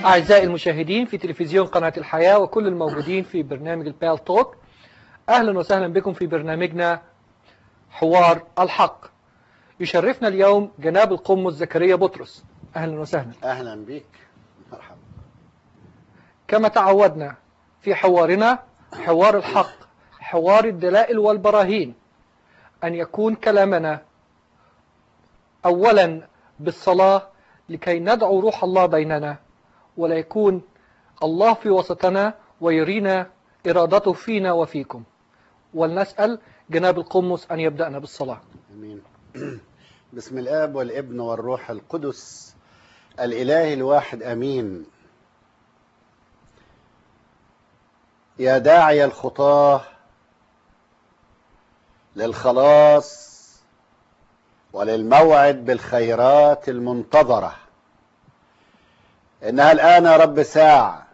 أعزائي المشاهدين في تلفزيون قناة الحياة وكل الموجودين في برنامج البال توك أهلا وسهلا بكم في برنامجنا حوار الحق يشرفنا اليوم جناب القمص زكريا بطرس أهلا وسهلا أهلا بك مرحبا كما تعودنا في حوارنا حوار الحق حوار الدلائل والبراهين أن يكون كلامنا أولا بالصلاة لكي ندعو روح الله بيننا ولا يكون الله في وسطنا ويرينا إرادته فينا وفيكم ولنسأل جناب القمص أن يبدأنا بالصلاة أمين بسم الآب والابن والروح القدس الإله الواحد أمين يا داعي الخطاه للخلاص وللموعد بالخيرات المنتظرة إنها الآن يا رب ساعة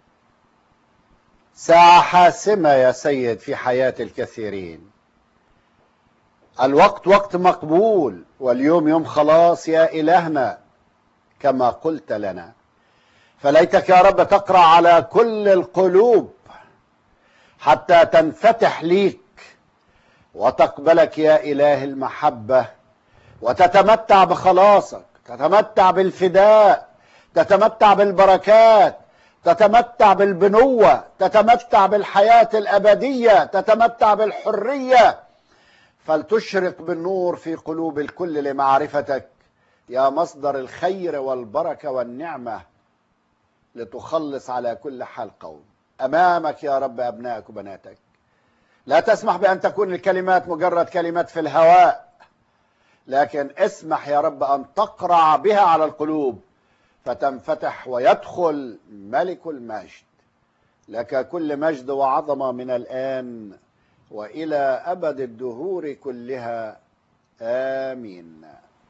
ساعة حاسمة يا سيد في حياة الكثيرين الوقت وقت مقبول واليوم يوم خلاص يا إلهنا كما قلت لنا فليتك يا رب تقرأ على كل القلوب حتى تنفتح ليك وتقبلك يا إله المحبة وتتمتع بخلاصك تتمتع بالفداء تتمتع بالبركات تتمتع بالبنوة تتمتع بالحياة الأبدية تتمتع بالحرية فلتشرق بالنور في قلوب الكل لمعرفتك يا مصدر الخير والبركة والنعمة لتخلص على كل حال قوم أمامك يا رب أبنائك وبناتك لا تسمح بأن تكون الكلمات مجرد كلمات في الهواء لكن اسمح يا رب أن تقرع بها على القلوب فتنفتح ويدخل ملك المجد لك كل مجد وعظمة من الآن وإلى أبد الدهور كلها آمين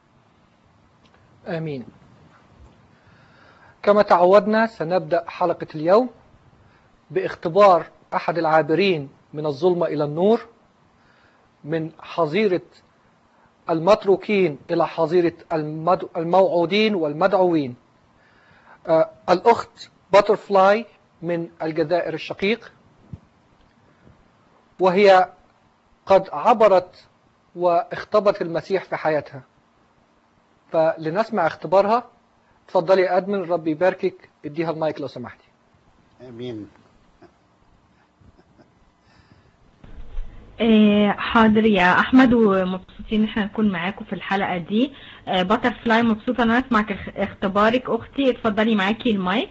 آمين كما تعودنا سنبدأ حلقة اليوم باختبار أحد العابرين من الظلمة إلى النور من حظيرة المتروكين إلى حظيرة الموعودين والمدعوين آه الأخت باترفلاي من الجزائر الشقيق وهي قد عبرت واختبت المسيح في حياتها فلنسمع اختبارها تفضلي يا أدمن ربي يباركك اديها المايك لو سمحتي امين إيه حاضر يا احمد ومبسوطين ان احنا نكون معاكم في الحلقه دي إيه باتر فلاي مبسوطه ان انا اسمع اختبارك اختي اتفضلي معاكي المايك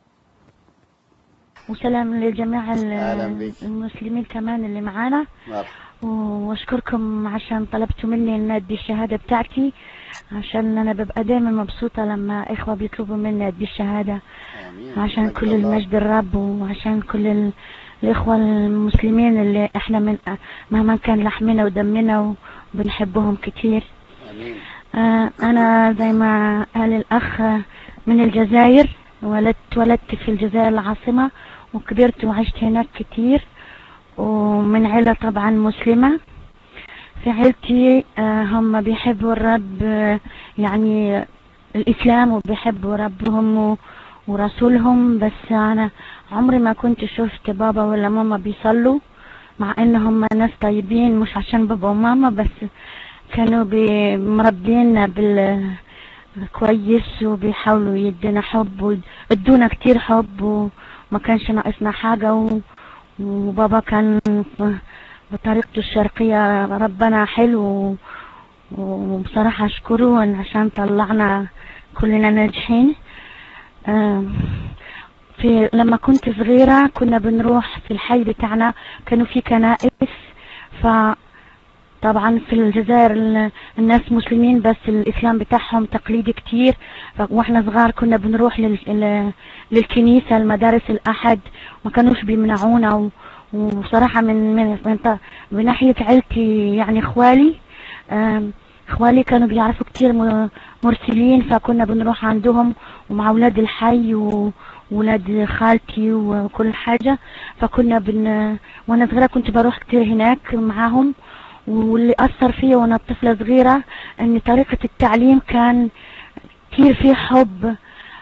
وسلام لجميع أهلا بك. المسلمين كمان اللي معانا مرحبا واشكركم عشان طلبتوا مني ان ادي الشهاده بتاعتي عشان انا ببقى دايما مبسوطه لما اخوه بيطلبوا مني ادي الشهاده امين عشان مجد كل الله. المجد الرب وعشان كل ال... الإخوة المسلمين اللي احنا من مهما كان لحمنا ودمنا وبنحبهم كتير امين آه أنا زي ما قال الأخ من الجزائر ولدت ولدت في الجزائر العاصمة وكبرت وعشت هناك كتير ومن عيلة طبعا مسلمة في عيلتي آه هم بيحبوا الرب آه يعني الإسلام وبيحبوا ربهم و- ورسولهم بس أنا عمري ما كنت شفت بابا ولا ماما بيصلوا مع انهم ناس طيبين مش عشان بابا وماما بس كانوا بي- مربينا بال كويس وبيحاولوا يدينا حب وادونا كتير حب وما كانش ناقصنا حاجة و... وبابا كان بطريقته الشرقية ربنا حلو و- وبصراحة أشكره عشان طلعنا كلنا ناجحين آم، في لما كنت صغيرة كنا بنروح في الحي بتاعنا كانوا في كنائس ف طبعا في الجزائر ال- الناس مسلمين بس الإسلام بتاعهم تقليدي كتير ف- واحنا صغار كنا بنروح لل... ال- للكنيسة المدارس الأحد ما كانوش بيمنعونا و... وبصراحة من من من, ط- من ناحية عيلتي يعني إخوالي آم، إخوالي كانوا بيعرفوا كتير م- مرسلين فكنا بنروح عندهم ومع أولاد الحي و... ولاد خالتي وكل حاجة فكنا بن وانا صغيرة كنت بروح كتير هناك معاهم واللي أثر فيا وانا طفلة صغيرة ان طريقة التعليم كان كتير فيه حب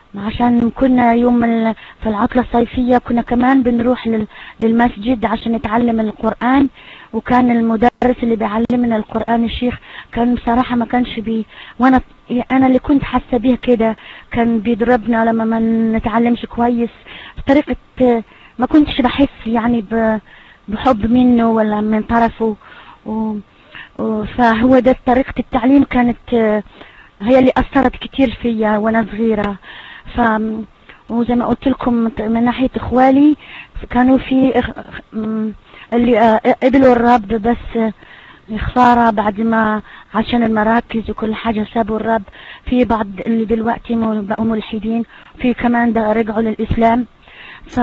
عشان كنا يوم ال- في العطلة الصيفية كنا كمان بنروح لل- للمسجد عشان نتعلم القرآن وكان المدرس اللي بيعلمنا القرآن الشيخ كان بصراحة ما كانش بي وانا انا اللي كنت حاسة بيه كده كان بيضربنا لما ما نتعلمش كويس بطريقة ما كنتش بحس يعني ب- بحب منه ولا من طرفه و... و- فهو ده طريقة التعليم كانت آه، هي اللي أثرت كتير فيا وأنا صغيرة ف وزي ما قلت لكم من ناحية إخوالي كانوا في إخ- م- اللي آه، قبلوا الرب بس آه، خسارة بعد ما عشان المراكز وكل حاجة سابوا الرب في بعض اللي دلوقتي مو- بقوا ملحدين في كمان ده رجعوا للإسلام ف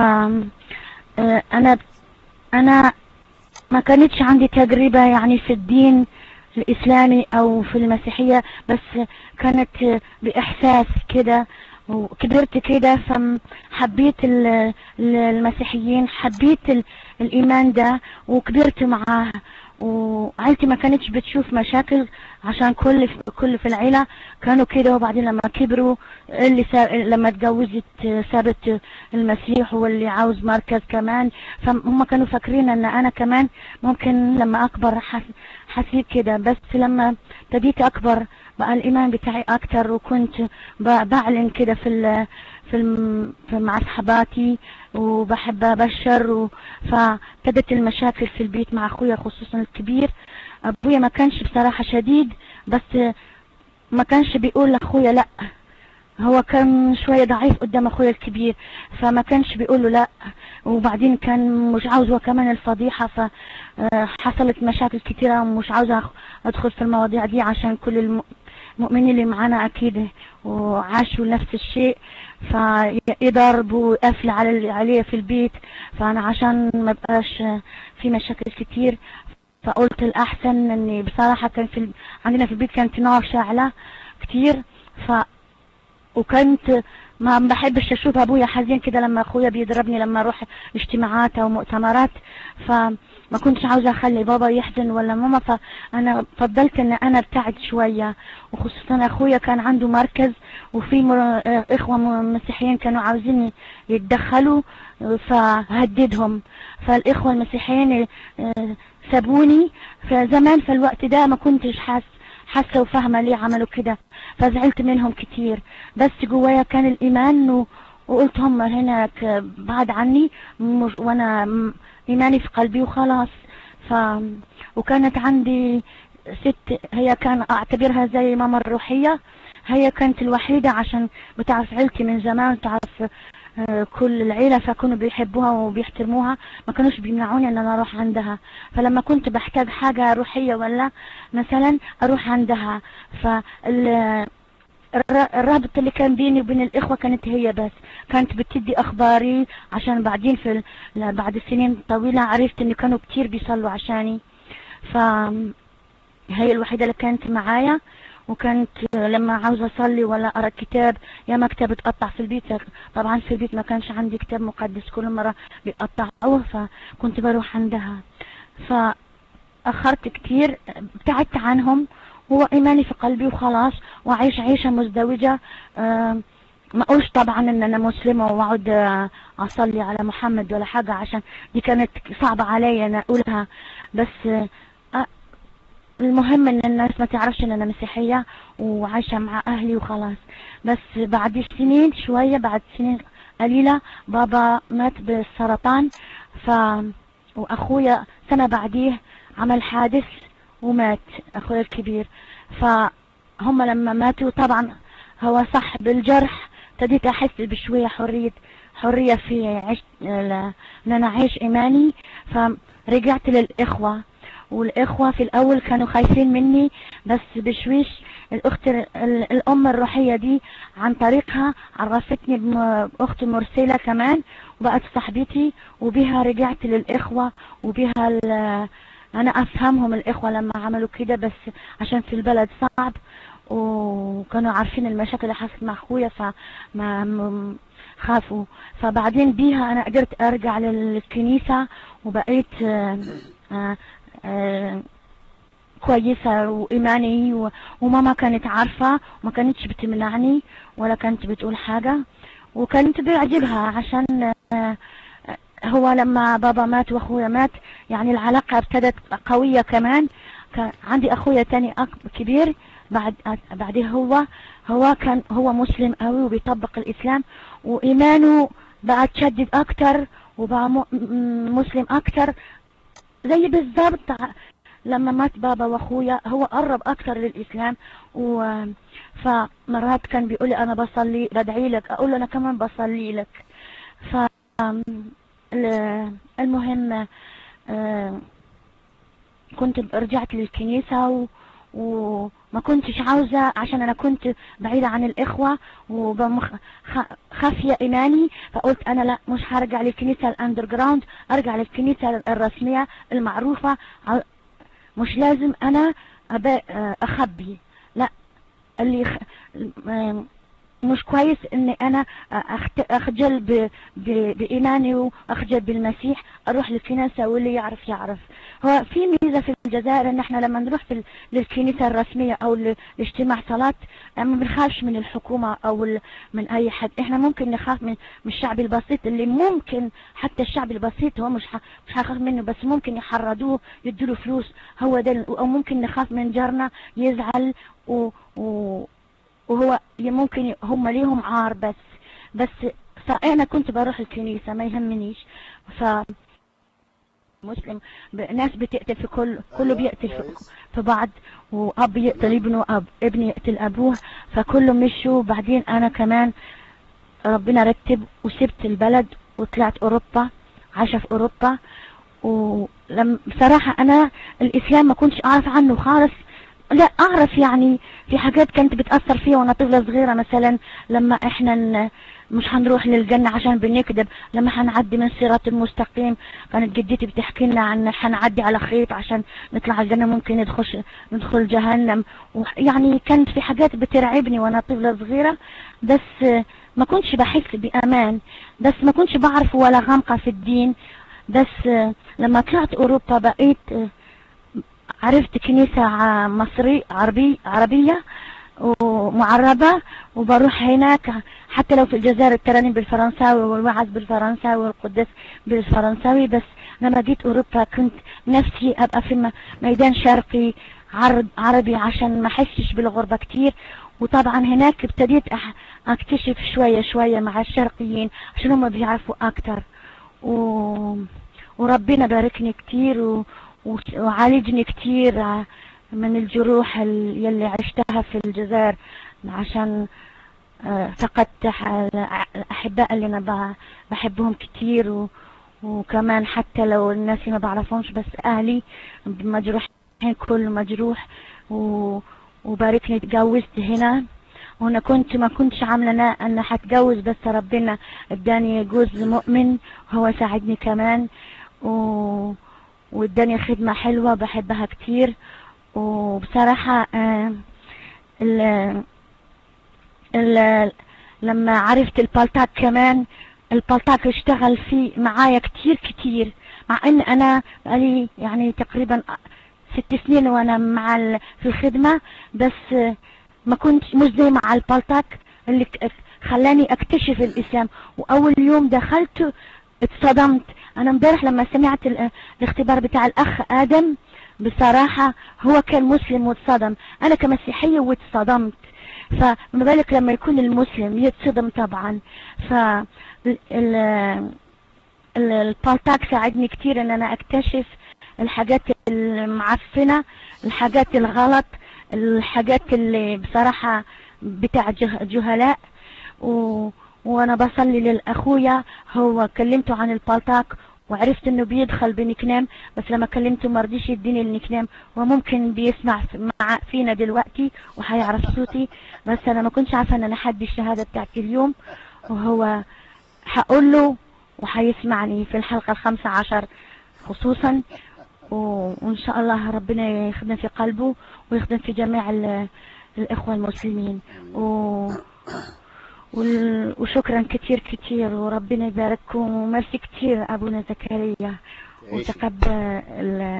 آه، أنا أنا ما كانتش عندي تجربة يعني في الدين الإسلامي أو في المسيحية بس كانت بإحساس كده وكبرت كده فحبيت ال- ال- المسيحيين حبيت ال- الإيمان ده وكبرت معاه وعيلتي ما كانتش بتشوف مشاكل عشان كل كل في العيلة كانوا كده وبعدين لما كبروا اللي سا... لما اتجوزت سابت المسيح واللي عاوز مركز كمان فهم كانوا فاكرين ان انا كمان ممكن لما اكبر حس... حسيت كده بس لما ابتديت اكبر بقى الايمان بتاعي اكتر وكنت ب- بعلن كده في ال... في, الم... في مع اصحاباتي وبحب ابشر و... فابتدت المشاكل في البيت مع اخويا خصوصا الكبير ابويا ما كانش بصراحة شديد بس ما كانش بيقول لاخويا لا هو كان شوية ضعيف قدام اخويا الكبير فما كانش بيقول له لا وبعدين كان مش عاوز هو كمان الفضيحة فحصلت مشاكل كتيرة ومش عاوزة أخ- ادخل في المواضيع دي عشان كل الم- المؤمنين اللي معانا اكيد وعاشوا نفس الشيء فيضرب وقفل على عليه في البيت فانا عشان ما بقاش في مشاكل كتير فقلت الاحسن اني بصراحة كان في ال- عندنا في البيت كانت نار شاعلة كتير ف وكنت ما بحبش اشوف ابويا حزين كده لما اخويا بيضربني لما اروح اجتماعات او مؤتمرات فما كنتش عاوزه اخلي بابا يحزن ولا ماما فانا فضلت ان انا ابتعد شويه وخصوصا اخويا كان عنده مركز وفي مر- اخوه م- مسيحيين كانوا عاوزين يتدخلوا فهددهم فالاخوه المسيحيين آه، سابوني فزمان في الوقت ده ما كنتش حاس حاسه وفاهمه ليه عملوا كده فزعلت منهم كتير بس جوايا كان الايمان و... وقلت هم هناك بعد عني مش... وانا م- ايماني في قلبي وخلاص ف وكانت عندي ست هي كان اعتبرها زي ماما الروحيه هي كانت الوحيده عشان بتعرف عيلتي من زمان تعرف آه، كل العيلة فكانوا بيحبوها وبيحترموها ما كانوش بيمنعوني ان انا اروح عندها فلما كنت بحتاج حاجة روحية ولا مثلا اروح عندها فال الر- الرابط اللي كان بيني وبين الإخوة كانت هي بس كانت بتدي أخباري عشان بعدين في ال- ل- بعد سنين طويلة عرفت إن كانوا كتير بيصلوا عشاني فهي الوحيدة اللي كانت معايا وكانت لما عاوزة أصلي ولا أقرأ كتاب يا ما كتاب اتقطع في البيت طبعا في البيت ما كانش عندي كتاب مقدس كل مرة بيقطعوه فكنت بروح عندها فأخرت كتير ابتعدت عنهم هو إيماني في قلبي وخلاص وأعيش عيشة مزدوجة آه، ما أقولش طبعا إن أنا مسلمة وأقعد آه، أصلي على محمد ولا حاجة عشان دي كانت صعبة عليا أنا أقولها بس آه، المهم إن الناس ما تعرفش إن أنا مسيحية وعايشة مع أهلي وخلاص بس بعد سنين شوية بعد سنين قليلة بابا مات بالسرطان ف وأخويا سنة بعديه عمل حادث ومات أخويا الكبير فهم لما ماتوا طبعا هو صح بالجرح ابتديت أحس بشوية حرية حرية في عيش ل- ان انا اعيش ايماني فرجعت للاخوة والاخوة في الاول كانوا خايفين مني بس بشويش الاخت ال- الام الروحية دي عن طريقها عرفتني بم- باخت مرسلة كمان وبقت صاحبتي وبها رجعت للاخوة وبها ال- انا افهمهم الاخوة لما عملوا كده بس عشان في البلد صعب وكانوا عارفين المشاكل اللي حصلت مع اخويا فما م- خافوا فبعدين بيها انا قدرت ارجع للكنيسة وبقيت آه، آه، آه، كويسة وإيماني و- وماما كانت عارفة وما كانتش بتمنعني ولا كانت بتقول حاجة وكانت بيعجبها عشان آه، هو لما بابا مات واخويا مات يعني العلاقة ابتدت قوية كمان كان عندي اخويا تاني أك- كبير بعد بعديه هو هو كان هو مسلم قوي وبيطبق الاسلام وايمانه بقى تشدد اكتر وبقى م- م- مسلم اكتر زي بالظبط ع- لما مات بابا واخويا هو قرب اكتر للاسلام و فمرات كان بيقول لي انا بصلي بدعي لك اقول له انا كمان بصلي لك ف ال- المهم آه، كنت رجعت للكنيسة و... وما كنتش عاوزة عشان أنا كنت بعيدة عن الإخوة وخافية إيماني فقلت أنا لا مش هرجع للكنيسة الأندر جراوند أرجع للكنيسة الرسمية المعروفة ع- مش لازم أنا أبا أخبي لا اللي خ... م- مش كويس ان انا أخت- اخجل ب... ب... بايماني واخجل بالمسيح اروح للكنيسة واللي يعرف يعرف هو في ميزة في الجزائر ان احنا لما نروح في ال... للكنيسة الرسمية او ل... لاجتماع صلاة ما بنخافش من الحكومة او ال... من اي حد احنا ممكن نخاف من... من الشعب البسيط اللي ممكن حتى الشعب البسيط هو مش ح... مش هيخاف منه بس ممكن يحرضوه يدوله فلوس هو ده ال- او ممكن نخاف من جارنا يزعل و... و... وهو ممكن ي- هم ليهم عار بس بس فأنا كنت بروح الكنيسة ما يهمنيش ف مسلم ب- ناس بتقتل في كل كله بيقتل في, في بعض وأب يقتل ابنه أب ابن يقتل أبوه فكله مشوا بعدين أنا كمان ربنا رتب وسبت البلد وطلعت أوروبا عايشة في أوروبا ولم بصراحة أنا الإسلام ما كنتش أعرف عنه خالص لا أعرف يعني في حاجات كانت بتأثر فيها وأنا طفلة صغيرة مثلا لما إحنا ن- مش هنروح للجنة عشان بنكذب لما هنعدي من صراط المستقيم كانت جدتي بتحكي لنا عن هنعدي على خيط عشان نطلع الجنة ممكن ندخل ندخل جهنم وح- يعني كانت في حاجات بترعبني وأنا طفلة صغيرة بس آه، ما كنتش بحس بأمان بس ما كنتش بعرف ولا غامقة في الدين بس آه، لما طلعت أوروبا بقيت آه، عرفت كنيسة ع- مصري عربي عربية ومعربة وبروح هناك حتى لو في الجزائر الترانيم بالفرنساوي والوعظ بالفرنساوي والقداس بالفرنساوي بس لما جيت أوروبا كنت نفسي أبقى في م- ميدان شرقي عرب عربي عشان ما أحسش بالغربة كتير وطبعا هناك ابتديت أح- أكتشف شوية شوية مع الشرقيين عشان هم بيعرفوا أكتر و... وربنا باركني كتير و... و- وعالجني كتير ع- من الجروح ال- يلي عشتها في الجزائر عشان آه، فقدت ح- الأحباء اللي أنا ب- بحبهم كتير و... وكمان حتى لو الناس ما بعرفهمش بس أهلي مجروحين كل مجروح و... وباركني اتجوزت هنا وانا كنت ما كنتش عامله انا انا هتجوز بس ربنا اداني جوز مؤمن هو ساعدني كمان و... واداني خدمة حلوة بحبها كتير وبصراحة آه، ال ال لما عرفت البلطاق كمان البلطاق اشتغل فيه معايا كتير كتير مع ان انا بقالي يعني تقريبا ست سنين وانا مع ال- في الخدمة بس آه، ما كنت مش زي مع البلطاق اللي ك- خلاني اكتشف الاسلام واول يوم دخلت اتصدمت انا امبارح لما سمعت ال- الاختبار بتاع الاخ ادم بصراحة هو كان مسلم واتصدم انا كمسيحية واتصدمت فما بالك لما يكون المسلم يتصدم طبعا ف ال- ال- ال- البالتاك ساعدني كتير ان انا اكتشف الحاجات المعفنة الحاجات الغلط الحاجات اللي بصراحة بتاع جه- جهلاء و... وانا بصلي للاخويا هو كلمته عن البالتاك وعرفت انه بيدخل بنكنام بس لما كلمته ما رضيش يديني النكنام وممكن بيسمع في- مع فينا دلوقتي وهيعرف صوتي بس انا ما كنتش عارفه ان انا حدي الشهاده بتاعتي اليوم وهو هقول له وهيسمعني في الحلقه الخامسة عشر خصوصا و- وان شاء الله ربنا يخدم في قلبه ويخدم في جميع ال- الاخوه المسلمين و وال- وشكرا كتير كتير وربنا يبارككم وميرسي كتير ابونا زكريا وتقبل ال-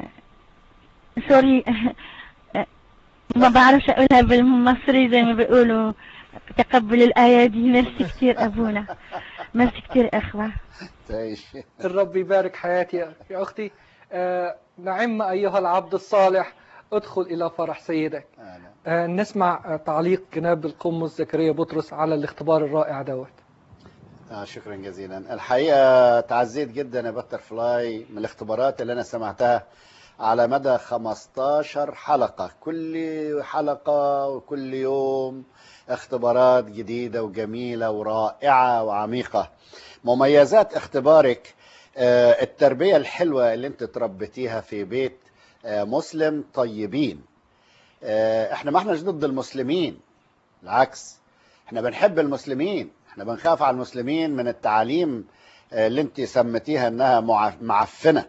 سوري ما بعرفش اقولها بالمصري زي ما بيقولوا تقبل الآية دي ميرسي كتير أبونا ميرسي كتير أخوة تعيش الرب يبارك حياتي يا أختي آه، نعم أيها العبد الصالح ادخل إلى فرح سيدك أهلا. آه، نسمع آه، تعليق جناب القمص زكريا بطرس على الاختبار الرائع دوت آه شكرا جزيلا الحقيقة تعزيت جدا يا بتر فلاي من الاختبارات اللي أنا سمعتها على مدى 15 حلقة كل حلقة وكل يوم اختبارات جديدة وجميلة ورائعة وعميقة مميزات اختبارك آه، التربية الحلوة اللي انت تربيتيها في بيت آه، مسلم طيبين آه، احنا ما احناش ضد المسلمين العكس احنا بنحب المسلمين احنا بنخاف على المسلمين من التعاليم آه، اللي انت سميتيها انها مع- معفنه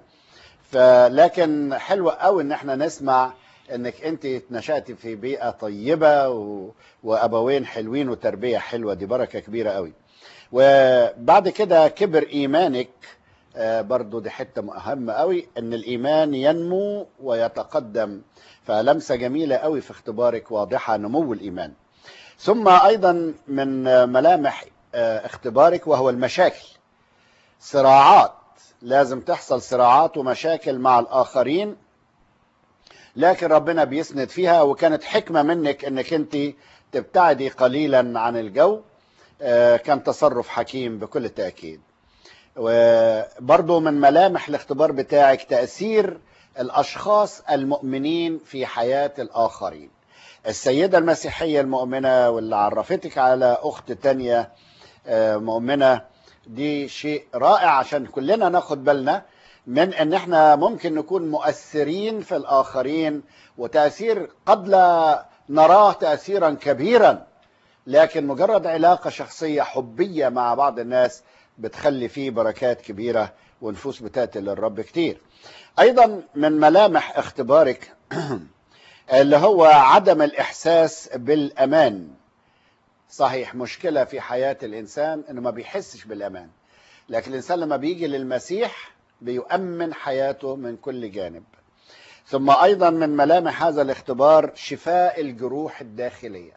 فلكن حلو قوي ان احنا نسمع انك انت نشأتي في بيئه طيبه و... وابوين حلوين وتربيه حلوه دي بركه كبيره قوي وبعد كده كبر ايمانك آه، برضو دي حته مهمه قوي ان الايمان ينمو ويتقدم فلمسه جميله قوي في اختبارك واضحه نمو الايمان ثم ايضا من ملامح آه، اختبارك وهو المشاكل صراعات لازم تحصل صراعات ومشاكل مع الاخرين لكن ربنا بيسند فيها وكانت حكمه منك انك انت تبتعدي قليلا عن الجو آه، كان تصرف حكيم بكل تاكيد وبرضه من ملامح الاختبار بتاعك تاثير الاشخاص المؤمنين في حياه الاخرين السيدة المسيحية المؤمنة واللي عرفتك على أخت تانية آه، مؤمنة دي شيء رائع عشان كلنا ناخد بالنا من ان احنا ممكن نكون مؤثرين في الآخرين وتأثير قد لا نراه تأثيرا كبيرا لكن مجرد علاقة شخصية حبية مع بعض الناس بتخلي فيه بركات كبيرة ونفوس بتاتي للرب كتير أيضا من ملامح اختبارك اللي هو عدم الإحساس بالأمان صحيح مشكلة في حياة الإنسان إنه ما بيحسش بالأمان لكن الإنسان لما بيجي للمسيح بيؤمن حياته من كل جانب ثم أيضا من ملامح هذا الاختبار شفاء الجروح الداخلية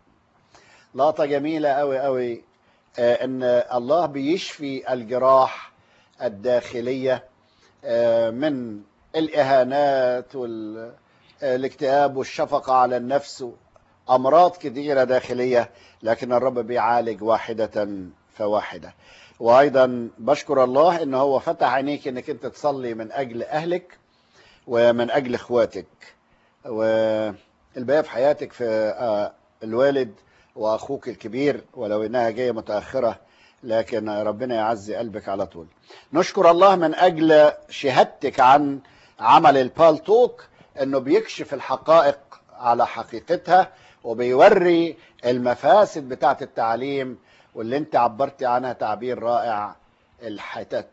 لقطة جميلة أوي أوي آه، إن الله بيشفي الجراح الداخلية آه، من الإهانات وال الاكتئاب والشفقة على النفس أمراض كثيرة داخلية لكن الرب بيعالج واحدة فواحدة وأيضا بشكر الله إن هو فتح عينيك إنك أنت تصلي من أجل أهلك ومن أجل إخواتك والباقي في حياتك في آه، الوالد وأخوك الكبير ولو إنها جاية متأخرة لكن ربنا يعزي قلبك على طول نشكر الله من أجل شهادتك عن عمل البالتوك انه بيكشف الحقائق على حقيقتها وبيوري المفاسد بتاعت التعليم واللي انت عبرتي عنها تعبير رائع الحتت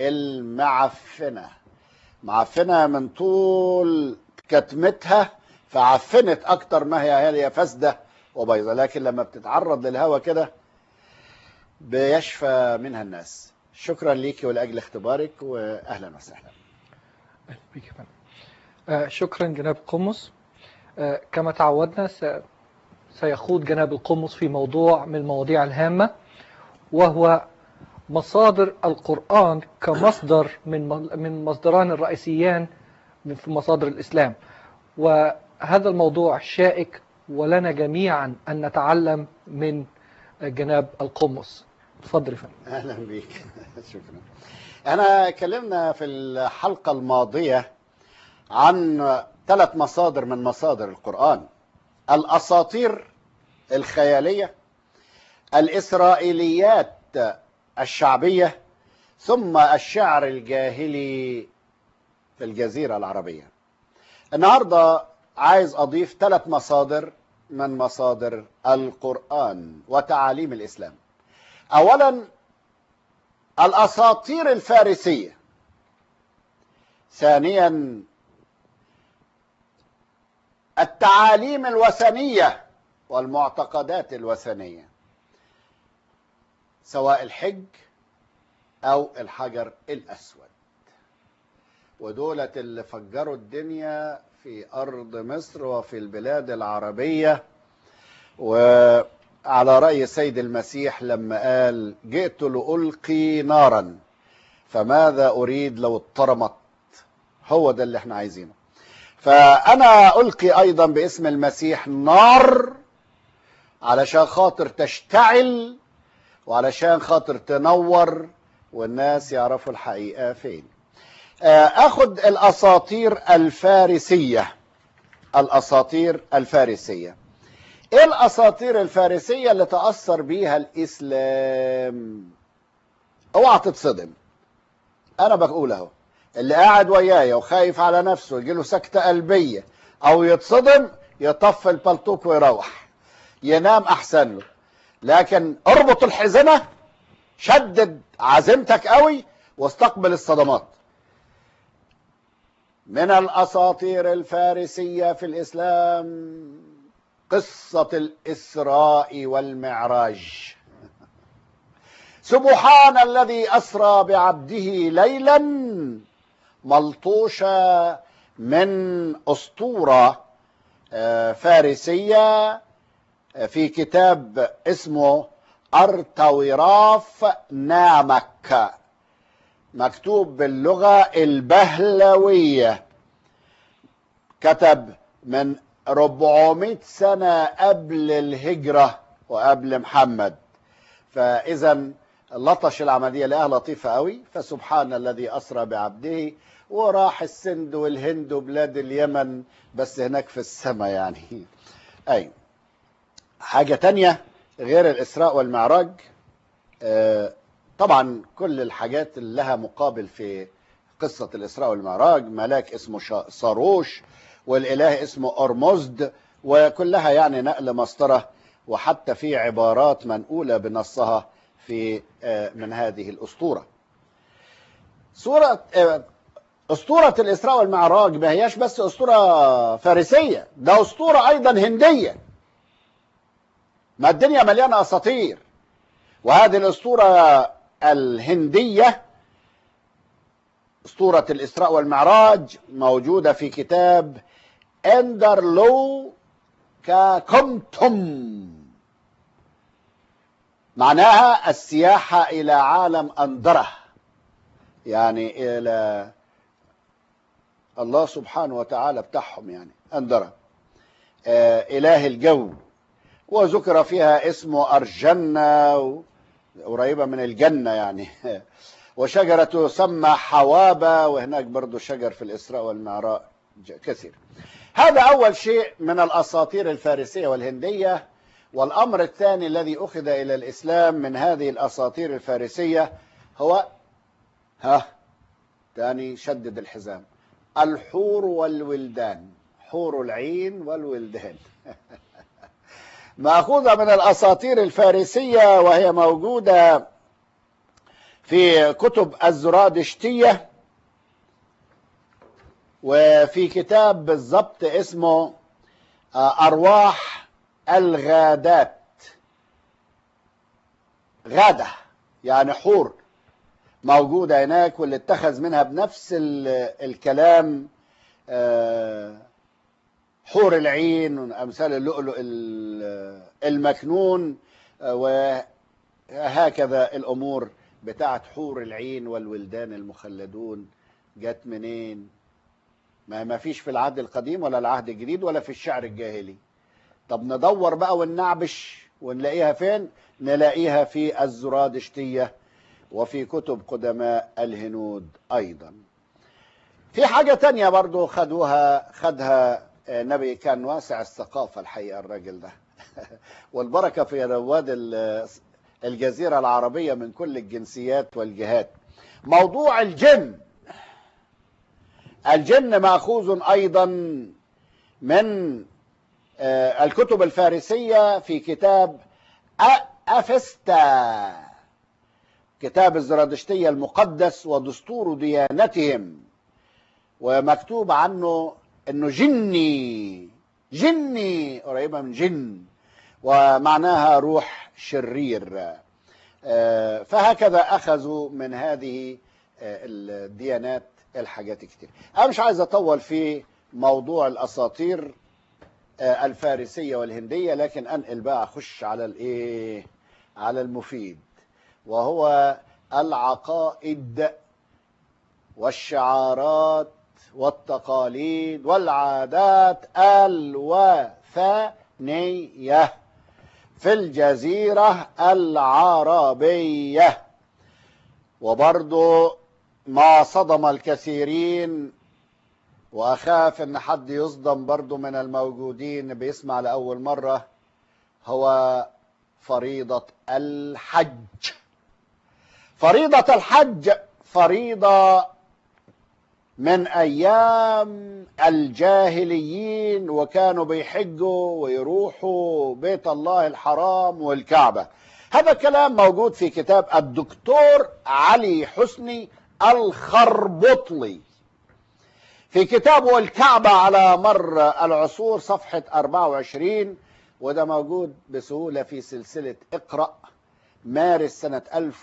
المعفنة معفنة من طول كتمتها فعفنت اكتر ما هي هي فاسدة وبيضة لكن لما بتتعرض للهواء كده بيشفى منها الناس شكرا ليكي ولاجل اختبارك واهلا وسهلا أهلا بك يا فندم. آه، شكرا جناب قمص آه، كما تعودنا س- سيخوض جناب القمص في موضوع من المواضيع الهامة وهو مصادر القرآن كمصدر من من مصدران الرئيسيان من- في مصادر الإسلام وهذا الموضوع شائك ولنا جميعا أن نتعلم من جناب القمص تفضل يا فندم اهلا بيك شكرا انا اتكلمنا في الحلقه الماضيه عن ثلاث مصادر من مصادر القران الاساطير الخياليه الاسرائيليات الشعبيه ثم الشعر الجاهلي في الجزيره العربيه النهارده عايز اضيف ثلاث مصادر من مصادر القران وتعاليم الاسلام اولا الاساطير الفارسيه ثانيا التعاليم الوثنيه والمعتقدات الوثنيه سواء الحج او الحجر الاسود ودولة اللي فجروا الدنيا في ارض مصر وفي البلاد العربيه و على رأي السيد المسيح لما قال جئت لألقي نارا فماذا أريد لو اضطرمت هو ده اللي احنا عايزينه فأنا ألقي أيضا باسم المسيح نار علشان خاطر تشتعل وعلشان خاطر تنور والناس يعرفوا الحقيقة فين آه، أخد الأساطير الفارسية الأساطير الفارسية ايه الاساطير الفارسيه اللي تاثر بيها الاسلام اوعى تتصدم انا بقول اهو اللي قاعد ويايا وخايف على نفسه يجيله سكته قلبيه او يتصدم يطفي البلطوك ويروح ينام احسن له لكن اربط الحزمه شدد عزيمتك قوي واستقبل الصدمات من الاساطير الفارسيه في الاسلام قصة الإسراء والمعراج سبحان الذي أسرى بعبده ليلا ملطوشة من أسطورة آه، فارسية آه، في كتاب اسمه أرتوراف نامك مكتوب باللغة البهلوية كتب من 400 سنة قبل الهجرة وقبل محمد فإذا لطش العملية لقاها لطيفة قوي فسبحان الذي أسرى بعبده وراح السند والهند وبلاد اليمن بس هناك في السماء يعني أي حاجة تانية غير الإسراء والمعراج آه، طبعا كل الحاجات اللي لها مقابل في قصة الإسراء والمعراج ملاك اسمه شا- صاروش والاله اسمه ارمزد وكلها يعني نقل مسطره وحتى في عبارات منقوله بنصها في آه، من هذه الاسطوره. سوره آه، اسطوره الاسراء والمعراج ما هياش بس اسطوره فارسيه ده اسطوره ايضا هنديه. ما الدنيا مليانه اساطير وهذه الاسطوره الهنديه اسطوره الاسراء والمعراج موجوده في كتاب اندرلو كاكمتم معناها السياحة إلى عالم أندرة يعني إلى الله سبحانه وتعالى بتاعهم يعني أندرة آه إله الجو وذكر فيها اسمه أرجنة و- قريبة من الجنة يعني وشجرة تسمى حوابة وهناك برضو شجر في الإسراء والمعراج كثير هذا أول شيء من الأساطير الفارسية والهندية والأمر الثاني الذي أخذ إلى الإسلام من هذه الأساطير الفارسية هو ها تاني شدد الحزام الحور والولدان حور العين والولدان مأخوذة من الأساطير الفارسية وهي موجودة في كتب الزرادشتية وفي كتاب بالضبط اسمه آه، أرواح الغادات غادة يعني حور موجودة هناك واللي اتخذ منها بنفس ال- الكلام آه، حور العين أمثال اللؤلؤ ال- المكنون آه، وهكذا الأمور بتاعت حور العين والولدان المخلدون جت منين ما ما فيش في العهد القديم ولا العهد الجديد ولا في الشعر الجاهلي طب ندور بقى وننعبش ونلاقيها فين نلاقيها في الزرادشتية وفي كتب قدماء الهنود أيضا في حاجة تانية برضو خدوها خدها آه، نبي كان واسع الثقافة الحقيقة الراجل ده والبركة في رواد ال- الجزيرة العربية من كل الجنسيات والجهات موضوع الجن الجن ماخوذ ايضا من آه، الكتب الفارسيه في كتاب أ- افستا كتاب الزرادشتيه المقدس ودستور ديانتهم ومكتوب عنه انه جني جني قريبه من جن ومعناها روح شرير آه، فهكذا اخذوا من هذه آه، الديانات الحاجات كتير انا مش عايز اطول في موضوع الاساطير آه، الفارسية والهندية لكن أنقل بقى أخش على الإيه على المفيد وهو العقائد والشعارات والتقاليد والعادات الوثنية في الجزيرة العربية وبرضو ما صدم الكثيرين وأخاف أن حد يصدم برضو من الموجودين بيسمع لأول مرة هو فريضة الحج فريضة الحج فريضة من أيام الجاهليين وكانوا بيحجوا ويروحوا بيت الله الحرام والكعبة هذا الكلام موجود في كتاب الدكتور علي حسني الخربطلي في كتابه الكعبة على مر العصور صفحة 24 وده موجود بسهولة في سلسلة اقرأ مارس سنة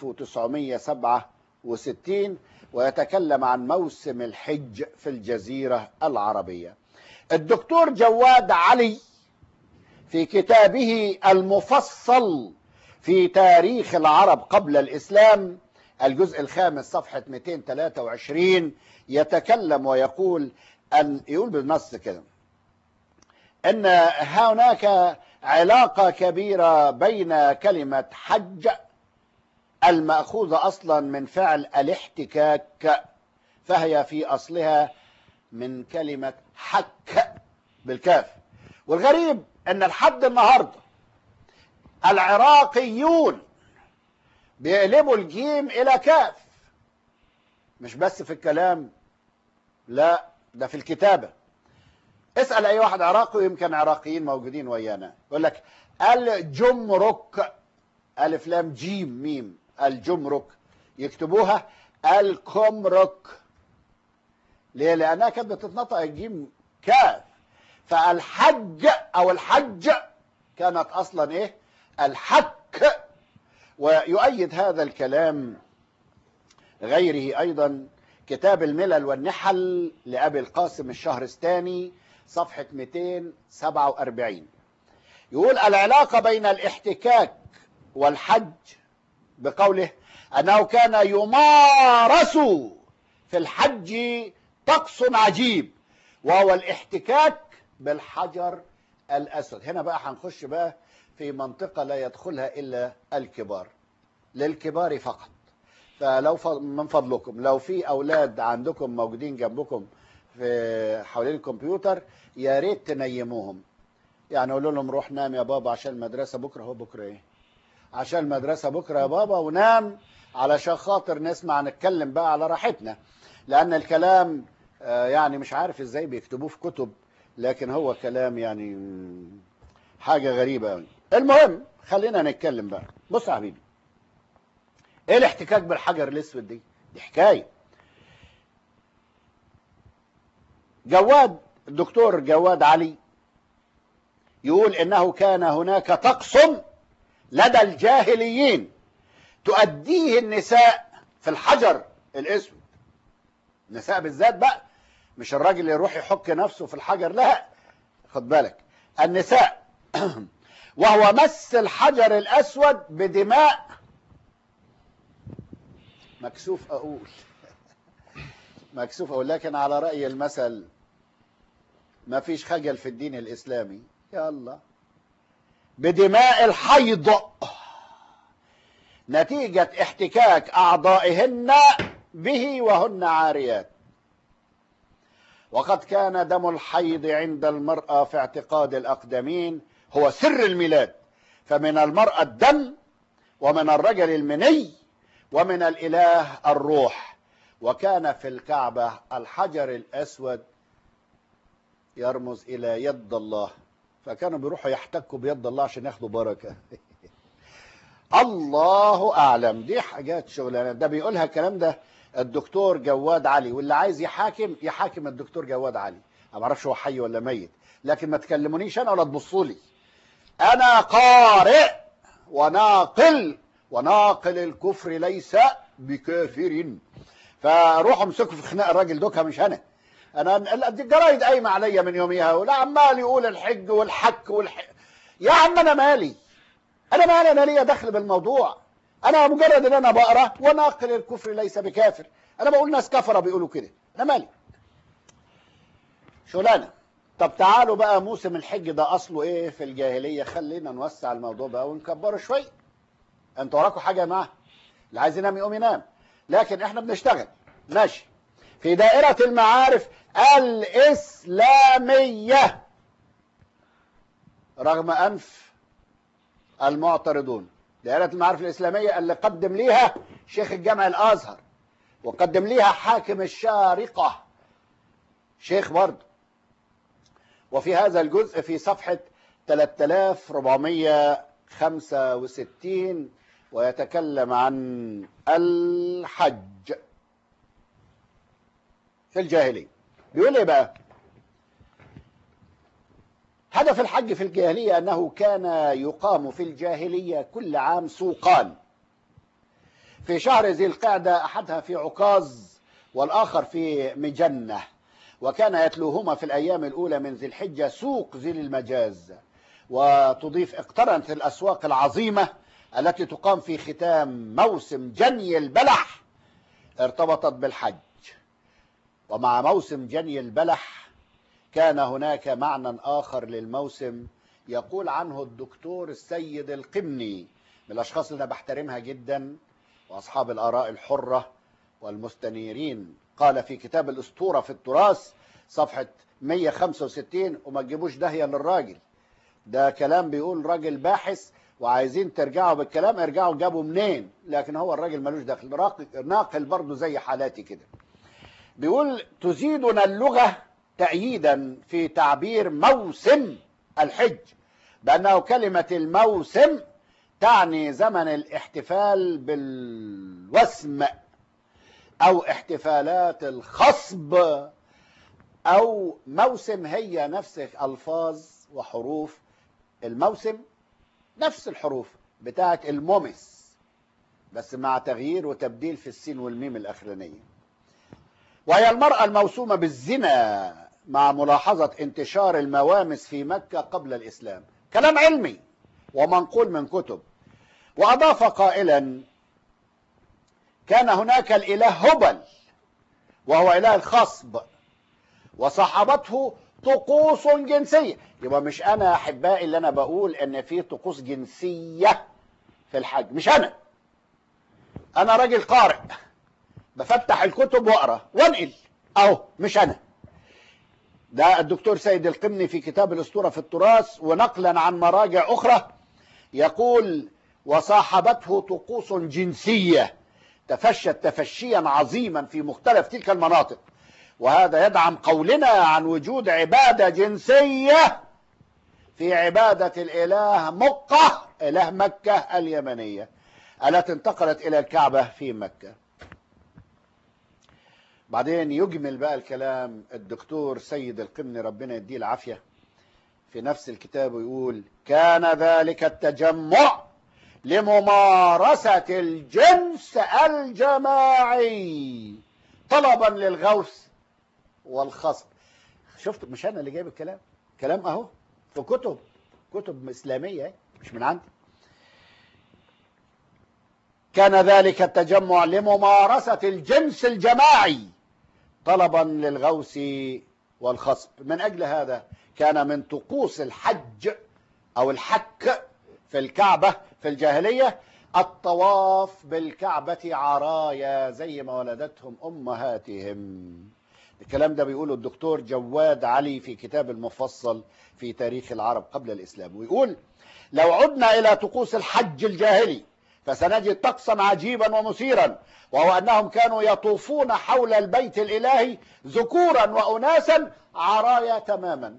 1967 ويتكلم عن موسم الحج في الجزيرة العربية الدكتور جواد علي في كتابه المفصل في تاريخ العرب قبل الإسلام الجزء الخامس صفحة 223 يتكلم ويقول أن يقول بالنص كده أن هناك علاقة كبيرة بين كلمة حج المأخوذة أصلا من فعل الاحتكاك فهي في أصلها من كلمة حك بالكاف والغريب أن لحد النهاردة العراقيون بيقلبوا الجيم إلى كاف مش بس في الكلام لا ده في الكتابة اسأل أي واحد عراقي يمكن عراقيين موجودين ويانا يقول لك الجمرك ألف لام جيم ميم الجمرك يكتبوها الكمرك ليه؟ لأنها كانت بتتنطق الجيم كاف فالحج أو الحج كانت أصلا إيه؟ الحك ويؤيد هذا الكلام غيره أيضا كتاب الملل والنحل لأبي القاسم الشهرستاني صفحة 247 يقول العلاقة بين الاحتكاك والحج بقوله أنه كان يمارس في الحج طقس عجيب وهو الاحتكاك بالحجر الأسود هنا بقى هنخش بقى في منطقة لا يدخلها إلا الكبار للكبار فقط فلو ف... من فضلكم لو في أولاد عندكم موجودين جنبكم في حوالين الكمبيوتر يا ريت تنيموهم يعني قولوا لهم روح نام يا بابا عشان المدرسة بكرة هو بكرة ايه عشان المدرسة بكرة يا بابا ونام علشان خاطر نسمع نتكلم بقى على راحتنا لأن الكلام آه، يعني مش عارف ازاي بيكتبوه في كتب لكن هو كلام يعني مم، حاجة غريبة يعني. المهم خلينا نتكلم بقى بص يا حبيبي ايه الاحتكاك بالحجر الاسود دي دي حكاية جواد الدكتور جواد علي يقول انه كان هناك طقس لدى الجاهليين تؤديه النساء في الحجر الاسود النساء بالذات بقى مش الراجل اللي يروح يحك نفسه في الحجر لا خد بالك النساء وهو مس الحجر الاسود بدماء مكسوف اقول مكسوف اقول لكن على راي المثل ما فيش خجل في الدين الاسلامي يا الله بدماء الحيض نتيجة احتكاك أعضائهن به وهن عاريات وقد كان دم الحيض عند المرأة في اعتقاد الأقدمين هو سر الميلاد فمن المرأة الدم ومن الرجل المني ومن الإله الروح وكان في الكعبة الحجر الأسود يرمز إلى يد الله فكانوا بيروحوا يحتكوا بيد الله عشان ياخدوا بركة الله أعلم دي حاجات شغلانة ده بيقولها الكلام ده الدكتور جواد علي واللي عايز يحاكم يحاكم الدكتور جواد علي أنا ما اعرفش هو حي ولا ميت لكن ما تكلمونيش أنا ولا تبصوا لي أنا قارئ وناقل وناقل الكفر ليس بكافر فروحوا امسكوا في خناق الراجل دوكا مش أنا انا الجرايد قايمه عليا من يوميها ولا عمال يقول الحج والحك والح يا عم انا مالي انا مالي انا ليا دخل بالموضوع انا مجرد ان انا بقرا وناقل الكفر ليس بكافر انا بقول ناس كفره بيقولوا كده انا مالي شغلانه طب تعالوا بقى موسم الحج ده اصله ايه في الجاهليه خلينا نوسع الموضوع بقى ونكبره شويه انتوا وراكم حاجه يا جماعه اللي عايز ينام يقوم ينام لكن احنا بنشتغل ماشي في دائره المعارف الاسلاميه رغم انف المعترضون دائره المعارف الاسلاميه اللي قدم ليها شيخ الجامع الازهر وقدم ليها حاكم الشارقه شيخ برضه وفي هذا الجزء في صفحة 3465 ويتكلم عن الحج في الجاهلية بيقول ايه بقى هدف الحج في الجاهلية أنه كان يقام في الجاهلية كل عام سوقان في شهر ذي القعدة أحدها في عكاظ والآخر في مجنة وكان يتلوهما في الأيام الأولى من ذي الحجة سوق ذي المجاز وتضيف اقترنت الأسواق العظيمة التي تقام في ختام موسم جني البلح ارتبطت بالحج ومع موسم جني البلح كان هناك معنى آخر للموسم يقول عنه الدكتور السيد القمني من الأشخاص اللي أنا بحترمها جدا وأصحاب الآراء الحرة والمستنيرين قال في كتاب الأسطورة في التراث صفحة 165 وما تجيبوش داهية للراجل ده كلام بيقول راجل باحث وعايزين ترجعوا بالكلام ارجعوا جابوا منين لكن هو الراجل ملوش دخل راق- ناقل برضه زي حالاتي كده بيقول تزيدنا اللغة تأييدا في تعبير موسم الحج بأنه كلمة الموسم تعني زمن الاحتفال بالوسم أو احتفالات الخصب أو موسم هي نفس ألفاظ وحروف الموسم نفس الحروف بتاعت المومس بس مع تغيير وتبديل في السين والميم الأخرانية وهي المرأة الموسومة بالزنا مع ملاحظة انتشار الموامس في مكة قبل الإسلام كلام علمي ومنقول من كتب وأضاف قائلا كان هناك الإله هبل وهو إله الخصب وصاحبته طقوس جنسية يبقى مش أنا أحبائي اللي أنا بقول إن في طقوس جنسية في الحج مش أنا أنا راجل قارئ بفتح الكتب واقرا وانقل اهو مش انا ده الدكتور سيد القمني في كتاب الاسطوره في التراث ونقلا عن مراجع اخرى يقول وصاحبته طقوس جنسيه تفشت تفشيا عظيما في مختلف تلك المناطق وهذا يدعم قولنا عن وجود عباده جنسيه في عباده الاله مقه اله مكه اليمنيه التي انتقلت الى الكعبه في مكه بعدين يجمل بقى الكلام الدكتور سيد القمني ربنا يديه العافية في نفس الكتاب ويقول كان ذلك التجمع لممارسة الجنس الجماعي طلبا للغوث والخصب شفت مش انا اللي جايب الكلام كلام اهو في كتب كتب اسلاميه اهي، مش من عندي كان ذلك التجمع لممارسه الجنس الجماعي طلبا للغوث والخصب من اجل هذا كان من طقوس الحج او الحك في الكعبه في الجاهليه الطواف بالكعبه عرايا زي ما ولدتهم امهاتهم الكلام ده بيقوله الدكتور جواد علي في كتاب المفصل في تاريخ العرب قبل الإسلام ويقول لو عدنا إلى طقوس الحج الجاهلي فسنجد طقسا عجيبا ومثيرا وهو أنهم كانوا يطوفون حول البيت الإلهي ذكورا وأناسا عرايا تماما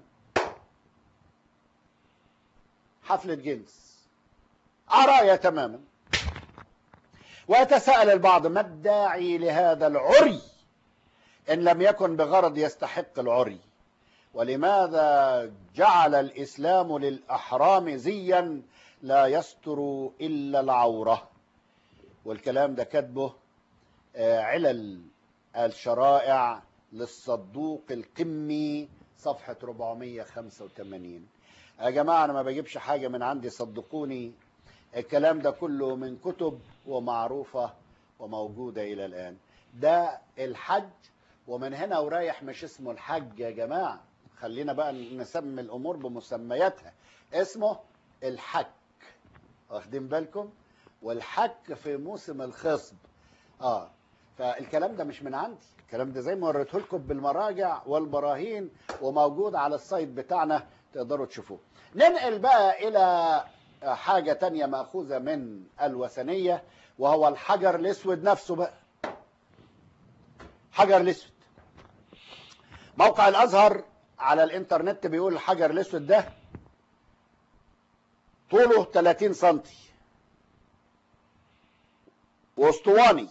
حفلة جنس عرايا تماما ويتساءل البعض ما الداعي لهذا العري إن لم يكن بغرض يستحق العري ولماذا جعل الإسلام للأحرام زيا لا يستر إلا العورة والكلام ده كاتبه آه، علل الشرائع للصدوق القمي صفحة 485 يا جماعة أنا ما بجيبش حاجة من عندي صدقوني الكلام ده كله من كتب ومعروفة وموجودة إلى الآن ده الحج ومن هنا ورايح مش اسمه الحج يا جماعة خلينا بقى نسمي الأمور بمسمياتها اسمه الحك واخدين بالكم والحك في موسم الخصب اه فالكلام ده مش من عندي الكلام ده زي ما وريته لكم بالمراجع والبراهين وموجود على السايت بتاعنا تقدروا تشوفوه ننقل بقى الى حاجة تانية مأخوذة من الوثنية وهو الحجر الاسود نفسه بقى حجر الاسود موقع الازهر على الانترنت بيقول الحجر الاسود ده طوله 30 سنتي واسطواني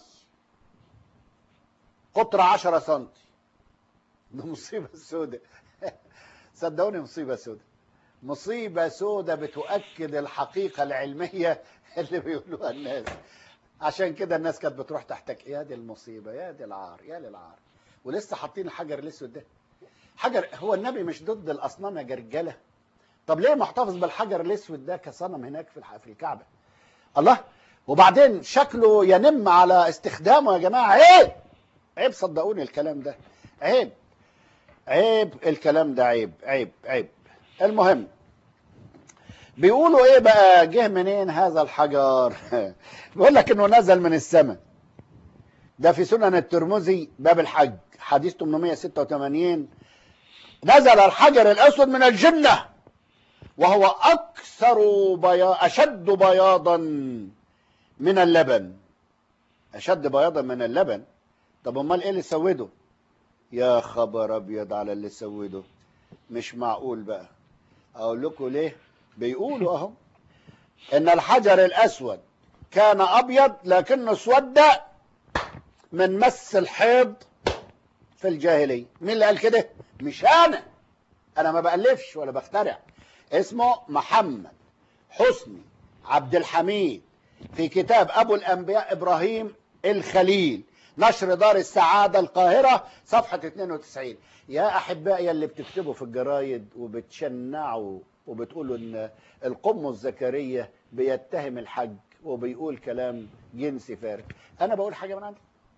قطر 10 سنتي ده مصيبة سودة صدقوني مصيبة سودة مصيبة سودة بتؤكد الحقيقة العلمية اللي بيقولوها الناس عشان كده الناس كانت بتروح تحتك يا دي المصيبة يا دي العار يا للعار ولسه حاطين الحجر الاسود ده حجر هو النبي مش ضد الاصنام يا جرجله طب ليه محتفظ بالحجر الاسود ده كصنم هناك في الح- في الكعبه الله وبعدين شكله ينم على استخدامه يا جماعه عيب عيب صدقوني الكلام ده عيب عيب الكلام ده عيب عيب عيب المهم بيقولوا ايه بقى جه منين هذا الحجر بيقول لك انه نزل من السماء ده في سنن الترمذي باب الحج حديث 886 نزل الحجر الاسود من الجنه وهو اكثر بياض اشد بياضا من اللبن اشد بياضا من اللبن طب امال ايه اللي سوده يا خبر ابيض على اللي سوده مش معقول بقى اقول لكم ليه بيقولوا اهو ان الحجر الاسود كان ابيض لكنه اسود من مس الحيض في الجاهليه مين اللي قال كده مش انا انا ما بالفش ولا بخترع اسمه محمد حسني عبد الحميد في كتاب ابو الانبياء ابراهيم الخليل نشر دار السعاده القاهره صفحه 92 يا احبائي اللي بتكتبوا في الجرايد وبتشنعوا وبتقولوا ان القمص زكريا بيتهم الحج وبيقول كلام جنسي فارغ انا بقول حاجه من عندي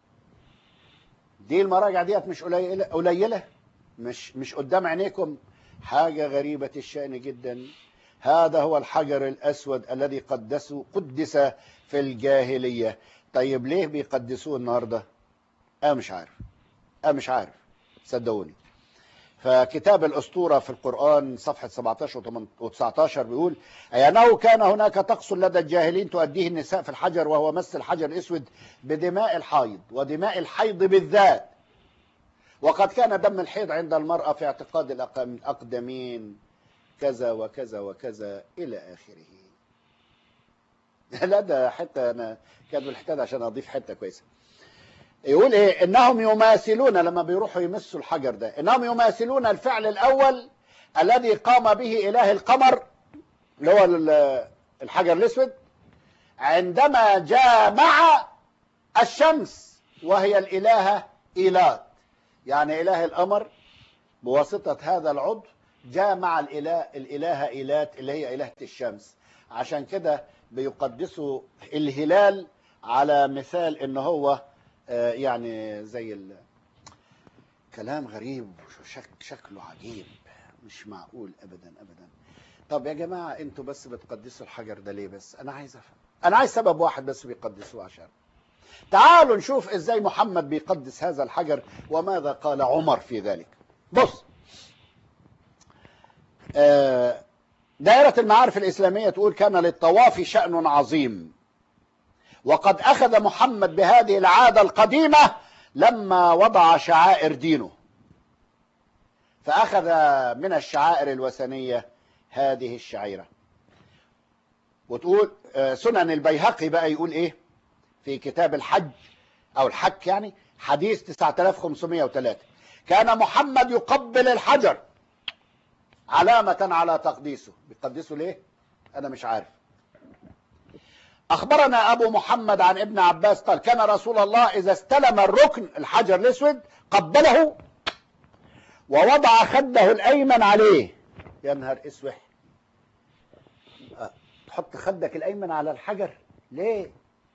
دي المراجع ديت مش قليله قليله مش مش قدام عينيكم حاجه غريبه الشان جدا هذا هو الحجر الاسود الذي قدسه قدس في الجاهليه طيب ليه بيقدسوه النهارده انا مش عارف انا مش عارف صدقوني فكتاب الأسطورة في القرآن صفحة 17 و19 بيقول أي أنه كان هناك طقس لدى الجاهلين تؤديه النساء في الحجر وهو مس الحجر الأسود بدماء الحيض ودماء الحيض بالذات وقد كان دم الحيض عند المرأة في اعتقاد الأق- الأقدمين كذا وكذا وكذا إلى آخره لا ده حتة أنا كاتب الحتة ده عشان أضيف حتة كويسة يقول ايه انهم يماثلون لما بيروحوا يمسوا الحجر ده انهم يماثلون الفعل الاول الذي قام به اله القمر اللي هو ال- الحجر الاسود عندما جامع الشمس وهي الالهه ايلات يعني اله القمر بواسطه هذا العضو جامع الاله الالهه ايلات اللي هي الهه الشمس عشان كده بيقدسوا الهلال على مثال ان هو آه، يعني زي ال... كلام غريب شك شكله عجيب مش معقول ابدا ابدا طب يا جماعه انتوا بس بتقدسوا الحجر ده ليه بس انا عايز افهم انا عايز سبب واحد بس بيقدسوه عشان تعالوا نشوف ازاي محمد بيقدس هذا الحجر وماذا قال عمر في ذلك بص آه، دائرة المعارف الإسلامية تقول كان للطواف شأن عظيم وقد أخذ محمد بهذه العادة القديمة لما وضع شعائر دينه فأخذ من الشعائر الوثنية هذه الشعيرة وتقول آه، سنن البيهقي بقى يقول إيه في كتاب الحج أو الحج يعني حديث 9503 كان محمد يقبل الحجر علامة على تقديسه بيقدسه ليه أنا مش عارف أخبرنا أبو محمد عن ابن عباس قال كان رسول الله إذا استلم الركن الحجر الأسود قبله ووضع خده الأيمن عليه يا نهار اسوح أه، تحط خدك الأيمن على الحجر ليه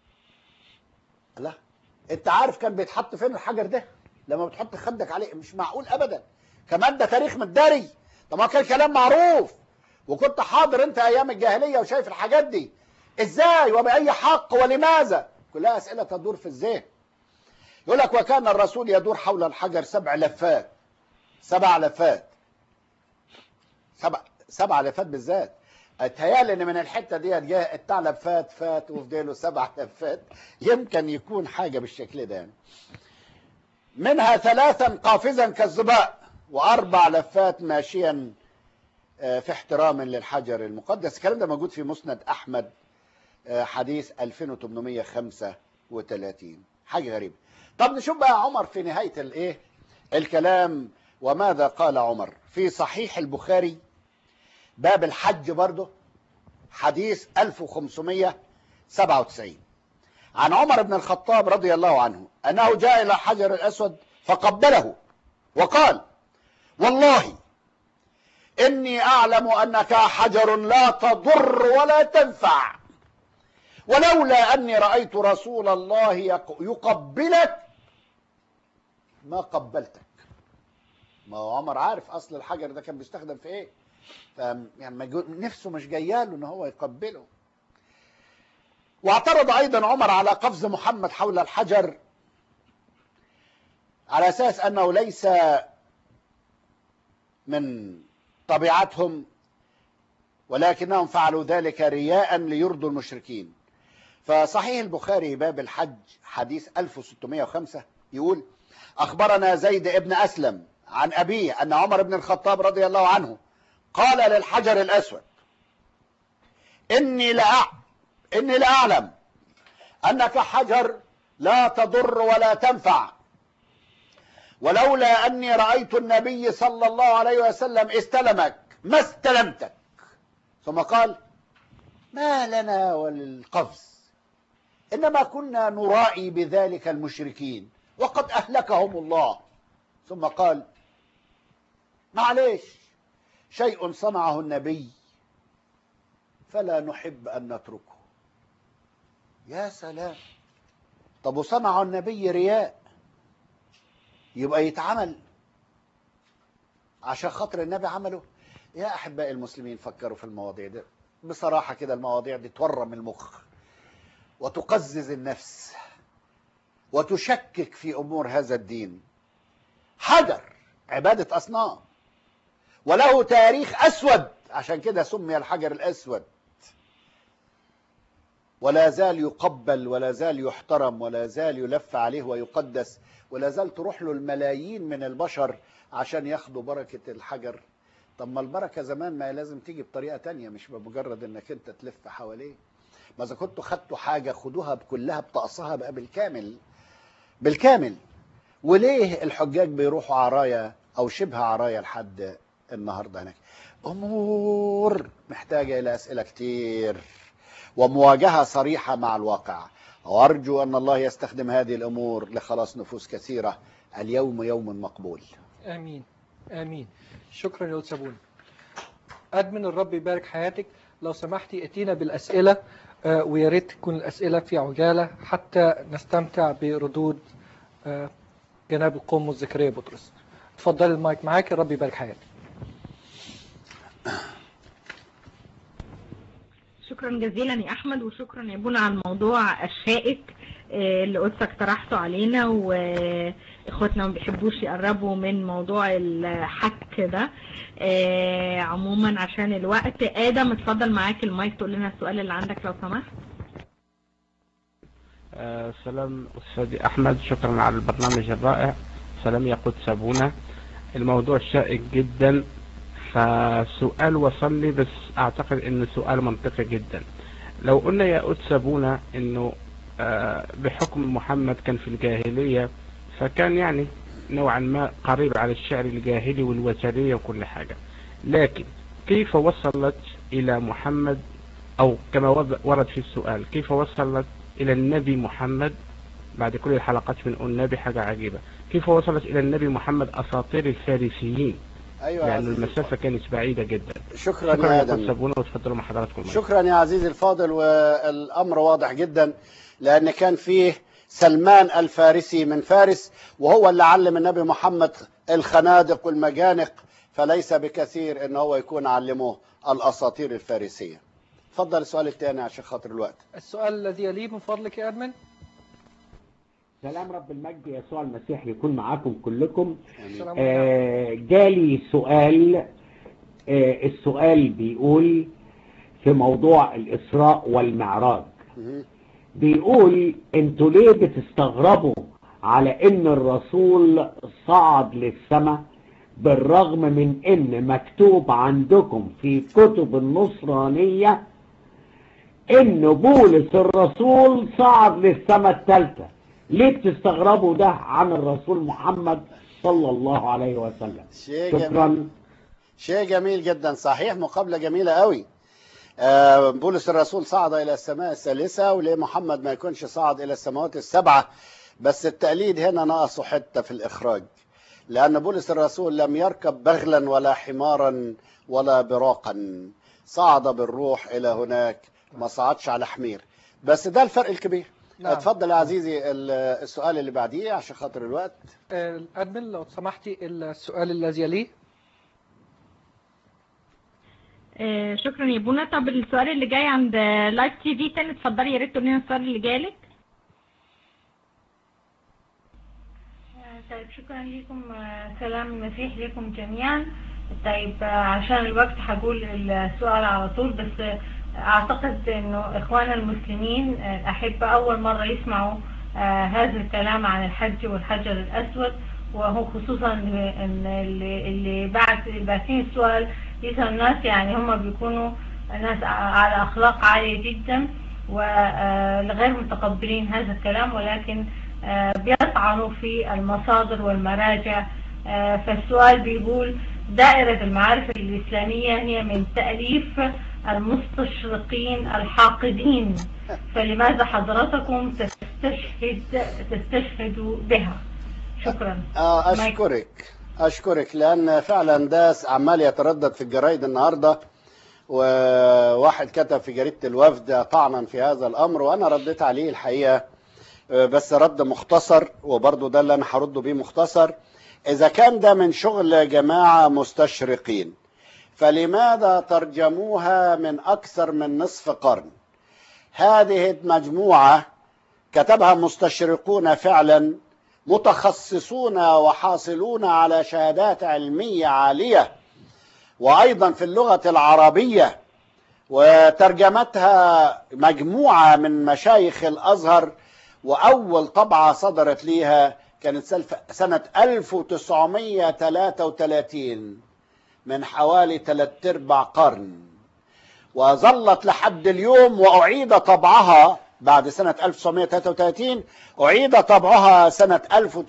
لا انت عارف كان بيتحط فين الحجر ده لما بتحط خدك عليه مش معقول ابدا كمان ده تاريخ متداري طب ما كان كلام معروف وكنت حاضر انت ايام الجاهليه وشايف الحاجات دي ازاي وباي حق ولماذا كلها اسئله تدور في الذهن يقول لك وكان الرسول يدور حول الحجر سبع لفات سبع لفات سبع سبع لفات بالذات اتهيالي ان من الحته ديت جاء الثعلب فات فات وفضله سبع لفات يمكن يكون حاجه بالشكل ده يعني. منها ثلاثا قافزا كالظباء واربع لفات ماشيا آه، في احترام للحجر المقدس الكلام ده موجود في مسند احمد آه، حديث 2835 حاجه غريبه طب نشوف بقى عمر في نهايه الايه الكلام وماذا قال عمر في صحيح البخاري باب الحج برضه حديث 1597 عن عمر بن الخطاب رضي الله عنه أنه جاء إلى الحجر الأسود فقبله وقال والله إني أعلم أنك حجر لا تضر ولا تنفع ولولا أني رأيت رسول الله يق- يقبلك ما قبلتك ما هو عمر عارف أصل الحجر ده كان بيستخدم في إيه ف يعني ما جو- نفسه مش جاياله ان هو يقبله واعترض ايضا عمر على قفز محمد حول الحجر على اساس انه ليس من طبيعتهم ولكنهم فعلوا ذلك رياء ليرضوا المشركين فصحيح البخاري باب الحج حديث 1605 يقول اخبرنا زيد ابن اسلم عن ابيه ان عمر بن الخطاب رضي الله عنه قال للحجر الأسود إني لأع... إني لأعلم أنك حجر لا تضر ولا تنفع ولولا أني رأيت النبي صلى الله عليه وسلم استلمك ما استلمتك ثم قال ما لنا وللقفز إنما كنا نرائي بذلك المشركين وقد أهلكهم الله ثم قال معليش شيء صنعه النبي فلا نحب أن نتركه يا سلام طب وصنعه النبي رياء يبقى يتعمل عشان خاطر النبي عمله يا أحباء المسلمين فكروا في المواضيع دي بصراحة كده المواضيع دي تورم المخ وتقزز النفس وتشكك في أمور هذا الدين حجر عبادة أصنام وله تاريخ أسود عشان كده سمي الحجر الأسود ولا زال يقبل ولا زال يحترم ولا زال يلف عليه ويقدس ولا زال تروح له الملايين من البشر عشان ياخدوا بركة الحجر طب ما البركة زمان ما لازم تيجي بطريقة تانية مش بمجرد انك انت تلف حواليه ما اذا كنتوا خدتوا حاجة خدوها كلها بطقسها بقى بالكامل بالكامل وليه الحجاج بيروحوا عرايا او شبه عرايا لحد النهارده هناك امور محتاجه الى اسئله كتير ومواجهه صريحه مع الواقع وارجو ان الله يستخدم هذه الامور لخلاص نفوس كثيره اليوم يوم مقبول امين امين شكرا يا سابون ادمن الرب يبارك حياتك لو سمحتي اتينا بالاسئله آه، ويا ريت تكون الاسئله في عجاله حتى نستمتع بردود آه، جناب القوم زكريا بطرس اتفضلي المايك معاك الرب يبارك حياتك شكرا جزيلا يا احمد وشكرا يا بونا على الموضوع الشائك آه، اللي قدسك طرحته علينا واخواتنا ما بيحبوش يقربوا من موضوع الحك ده آه، عموما عشان الوقت ادم اتفضل معاك المايك تقول لنا السؤال اللي عندك لو سمحت آه، سلام أستاذي أحمد شكرا على البرنامج الرائع سلام يا قدس أبونا الموضوع شائك جدا فسؤال وصل لي بس أعتقد إنه سؤال منطقي جدا لو قلنا يا قدس أبونا إنه آه، بحكم محمد كان في الجاهلية فكان يعني نوعا ما قريب على الشعر الجاهلي والوترية وكل حاجة لكن كيف وصلت إلى محمد أو كما ورد في السؤال كيف وصلت إلى النبي محمد بعد كل الحلقات بنقول نبي حاجة عجيبة كيف وصلت إلى النبي محمد أساطير الفارسيين ايوه يا لأن عزيزي المسافة كانت بعيدة جدا شكرا شكرا يا يا ادم أستاذ سابونا وتفضلوا مع حضراتكم شكرا يا عزيزي الفاضل والامر واضح جدا لان كان فيه سلمان الفارسي من فارس وهو اللي علم النبي محمد الخنادق والمجانق فليس بكثير ان هو يكون علموه الاساطير الفارسيه اتفضل السؤال الثاني عشان خاطر الوقت السؤال الذي يليه من فضلك يا أدمن سلام رب المجد يسوع المسيح يكون معاكم كلكم السلام عليكم. آه جالي سؤال آه السؤال بيقول في موضوع الإسراء والمعراج مهم. بيقول انتوا ليه بتستغربوا على ان الرسول صعد للسماء بالرغم من ان مكتوب عندكم في كتب النصرانية ان بولس الرسول صعد للسماء الثالثة ليه بتستغربوا ده عن الرسول محمد صلى الله عليه وسلم شيء جميل شكرا شيء جميل جدا صحيح مقابله جميله قوي آه، بولس الرسول صعد الى السماء الثالثه وليه محمد ما يكونش صعد الى السماوات السبعه بس التقليد هنا ناقصه حته في الاخراج لان بولس الرسول لم يركب بغلا ولا حمارا ولا براقا صعد بالروح الى هناك ما صعدش على حمير بس ده الفرق الكبير نعم. اتفضل يا عزيزي ال- السؤال اللي بعديه عشان خاطر الوقت آه، الأدمن لو سمحتي السؤال الذي يليه آه، شكرا يا بونا طب السؤال اللي جاي عند لايف تي في تاني اتفضلي يا ريت تقولي لنا السؤال اللي جالك طيب شكرا لكم آه، سلام المسيح لكم جميعا طيب آه، عشان الوقت هقول السؤال على طول بس آه، اعتقد انه اخواننا المسلمين آه، الاحبة اول مرة يسمعوا آه، هذا الكلام عن الحج والحجر الاسود وهو خصوصا ان اللي, اللي بعد باعتين السؤال يسأل الناس يعني هم بيكونوا ناس على اخلاق عالية جدا وغير متقبلين هذا الكلام ولكن آه، بيطعنوا في المصادر والمراجع آه، فالسؤال بيقول دائرة المعارف الإسلامية هي من تأليف المستشرقين الحاقدين فلماذا حضرتكم تستشهد تستشهدوا بها شكرا آه مايك. أشكرك أشكرك لأن فعلا ده عمال يتردد في الجرايد النهاردة وواحد كتب في جريدة الوفد طعنا في هذا الأمر وأنا رديت عليه الحقيقة آه، بس رد مختصر وبرضه ده اللي أنا هرد بيه مختصر إذا كان ده من شغل جماعة مستشرقين فلماذا ترجموها من أكثر من نصف قرن هذه مجموعة كتبها مستشرقون فعلا متخصصون وحاصلون على شهادات علمية عالية وأيضا في اللغة العربية وترجمتها مجموعة من مشايخ الأزهر وأول طبعة صدرت ليها كانت سلف- سنة 1933 من حوالي ثلاث أرباع قرن وظلت لحد اليوم وأعيد طبعها بعد سنة 1933 أعيد طبعها سنة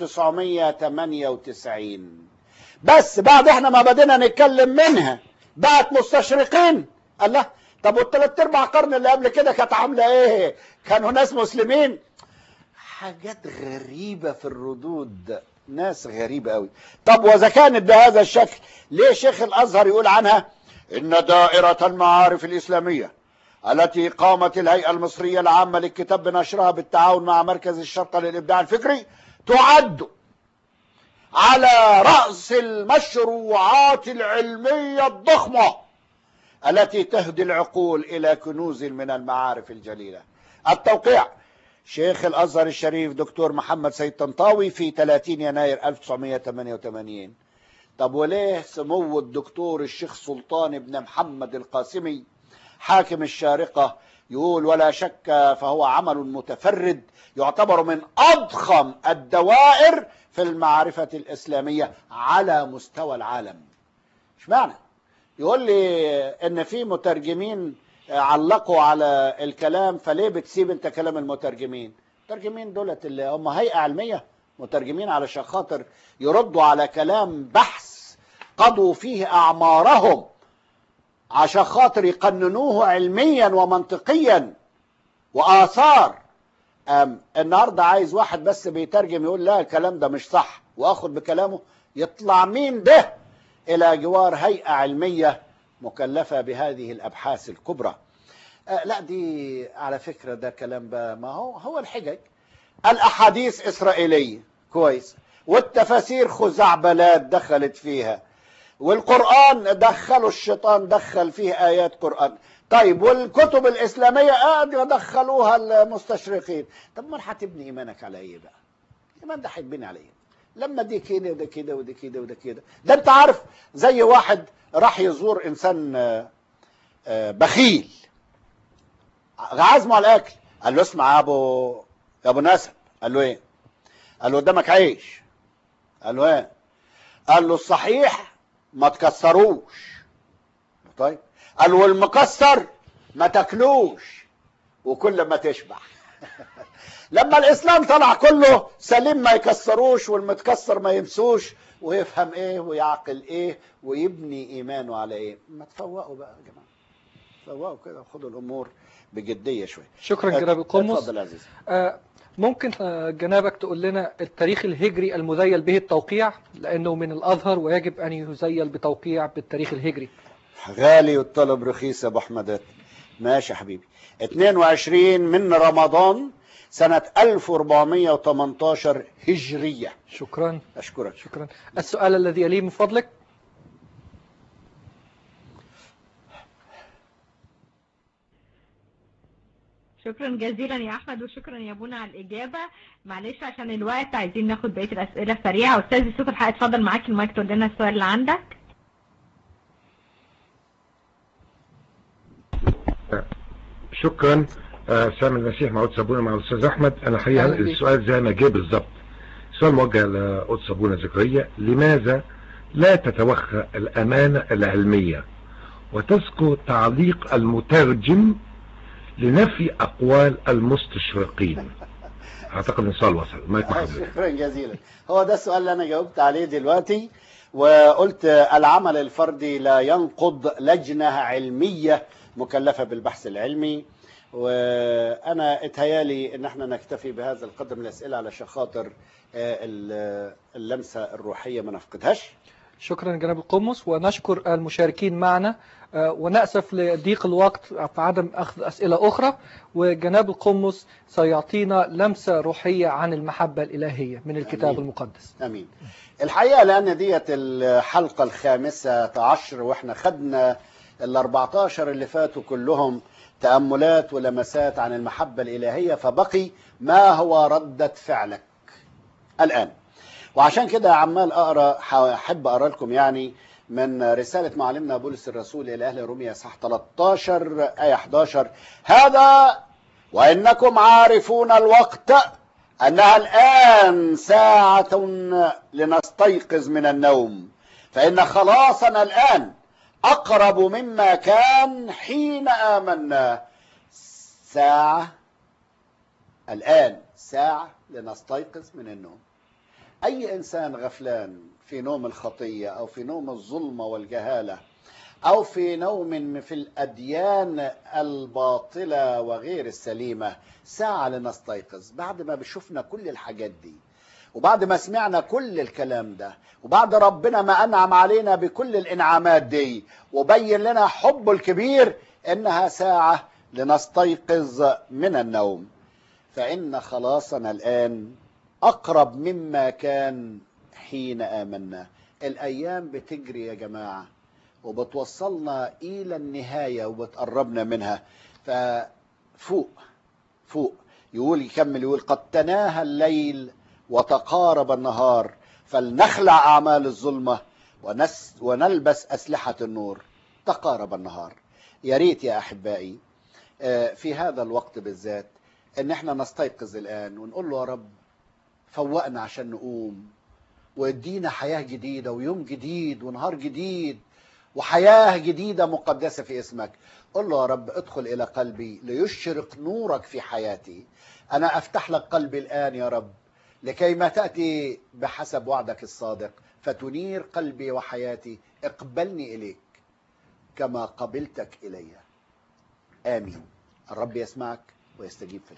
1998 بس بعد احنا ما بدينا نتكلم منها بقت مستشرقين الله طب والثلاث ارباع قرن اللي قبل كده كانت عامله ايه؟ كانوا ناس مسلمين حاجات غريبه في الردود ناس غريبه قوي طب واذا كانت بهذا الشكل ليه شيخ الازهر يقول عنها ان دائره المعارف الاسلاميه التي قامت الهيئه المصريه العامه للكتاب بنشرها بالتعاون مع مركز الشرطه للابداع الفكري تعد على رأس المشروعات العلمية الضخمة التي تهدي العقول إلى كنوز من المعارف الجليلة التوقيع شيخ الأزهر الشريف دكتور محمد سيد طنطاوي في 30 يناير 1988 طب وليه سمو الدكتور الشيخ سلطان بن محمد القاسمي حاكم الشارقة يقول ولا شك فهو عمل متفرد يعتبر من أضخم الدوائر في المعرفة الإسلامية على مستوى العالم مش معنى يقول لي ان في مترجمين علقوا على الكلام فليه بتسيب انت كلام المترجمين المترجمين دولت اللي هم هيئة علمية مترجمين علشان خاطر يردوا على كلام بحث قضوا فيه أعمارهم عشان خاطر يقننوه علميا ومنطقيا وآثار أم النهارده عايز واحد بس بيترجم يقول لا الكلام ده مش صح واخد بكلامه يطلع مين ده الى جوار هيئه علميه مكلفه بهذه الابحاث الكبرى أه لا دي على فكره ده كلام بقى ما هو هو الحجج الاحاديث اسرائيليه كويس والتفاسير خزعبلات دخلت فيها والقرآن دخلوا الشيطان دخل فيه آيات قرآن طيب والكتب الإسلامية قاعد دخلوها المستشرقين طب ما هتبني إيمانك على إيه بقى الإيمان ده هيتبني على إيه لما دي كده وده كده وده كده وده كده ده أنت عارف زي واحد راح يزور إنسان آه، آه، بخيل عازمه على الأكل قال له اسمع يا أبو يا أبو نسب قال له إيه قال له قدامك عيش قال له إيه قال له الصحيح ما تكسروش طيب قال والمكسر ما تاكلوش وكل ما تشبع لما الاسلام طلع كله سليم ما يكسروش والمتكسر ما يمسوش ويفهم ايه ويعقل ايه ويبني ايمانه على ايه ما تفوقوا بقى يا جماعه فوقوا كده وخدوا الامور بجديه شويه شكرا جناب القمص اتفضل يا عزيزي آه، ممكن آه، جنابك تقول لنا التاريخ الهجري المذيل به التوقيع لأنه من الأظهر ويجب أن يزيل بتوقيع بالتاريخ الهجري غالي والطلب رخيص يا ابو احمد ماشي يا حبيبي 22 من رمضان سنة 1418 هجرية شكرا أشكرك شكرا السؤال الذي يليه من فضلك شكرا جزيلا يا احمد وشكرا يا بونا على الاجابه معلش عشان الوقت عايزين ناخد بقيه الاسئله سريعه استاذ يوسف الحق اتفضل معاك المايك تقول لنا السؤال اللي عندك شكرا آه، سامي المسيح مع قدس ابونا مع الاستاذ احمد انا حقيقه أهلا بيك. السؤال زي ما جه بالظبط السؤال موجه لقدس ابونا زكريا لماذا لا تتوخى الامانه العلميه وتذكر تعليق المترجم لنفي اقوال المستشرقين اعتقد ان السؤال وصل مايك مع حضرتك شكرا جزيلا هو ده السؤال اللي أنا جاوبت عليه دلوقتي وقلت العمل الفردي لا ينقض لجنة علمية مكلفة بالبحث العلمي وأنا اتهيالي إن احنا نكتفي بهذا القدر من الأسئلة علشان خاطر آه، ال- اللمسة الروحية ما نفقدهاش شكرا جناب القمص ونشكر المشاركين معنا آه، ونأسف لضيق الوقت في عدم أخذ أسئلة أخرى وجناب القمص سيعطينا لمسة روحية عن المحبة الإلهية من الكتاب آمين. المقدس امين الحقيقه لان ديت الحلقه الخامسه عشر واحنا خدنا ال 14 اللي فاتوا كلهم تاملات ولمسات عن المحبه الالهيه فبقي ما هو رده فعلك الان وعشان كده عمال اقرا احب اقرا لكم يعني من رساله معلمنا بولس الرسول الى اهل روميا صح 13 ايه 11 هذا وانكم عارفون الوقت أنها الآن ساعة لنستيقظ من النوم فإن خلاصنا الآن أقرب مما كان حين آمنا ساعة الآن ساعة لنستيقظ من النوم أي إنسان غفلان في نوم الخطية أو في نوم الظلمة والجهالة أو في نوم في الأديان الباطلة وغير السليمة ساعة لنستيقظ بعد ما بشوفنا كل الحاجات دي وبعد ما سمعنا كل الكلام ده وبعد ربنا ما أنعم علينا بكل الإنعامات دي وبين لنا حبه الكبير إنها ساعة لنستيقظ من النوم فإن خلاصنا الآن أقرب مما كان حين آمنا الأيام بتجري يا جماعة وبتوصلنا إلى النهاية وبتقربنا منها ففوق فوق يقول يكمل يقول قد تناهى الليل وتقارب النهار فلنخلع أعمال الظلمة ونس ونلبس أسلحة النور تقارب النهار يا ريت يا أحبائي آه، في هذا الوقت بالذات ان احنا نستيقظ الان ونقول له يا رب فوقنا عشان نقوم وادينا حياة جديدة ويوم جديد ونهار جديد وحياة جديدة مقدسة في اسمك قل له يا رب ادخل إلى قلبي ليشرق نورك في حياتي أنا أفتح لك قلبي الآن يا رب لكي ما تأتي بحسب وعدك الصادق فتنير قلبي وحياتي اقبلني إليك كما قبلتك إلي آمين الرب يسمعك ويستجيب في الحال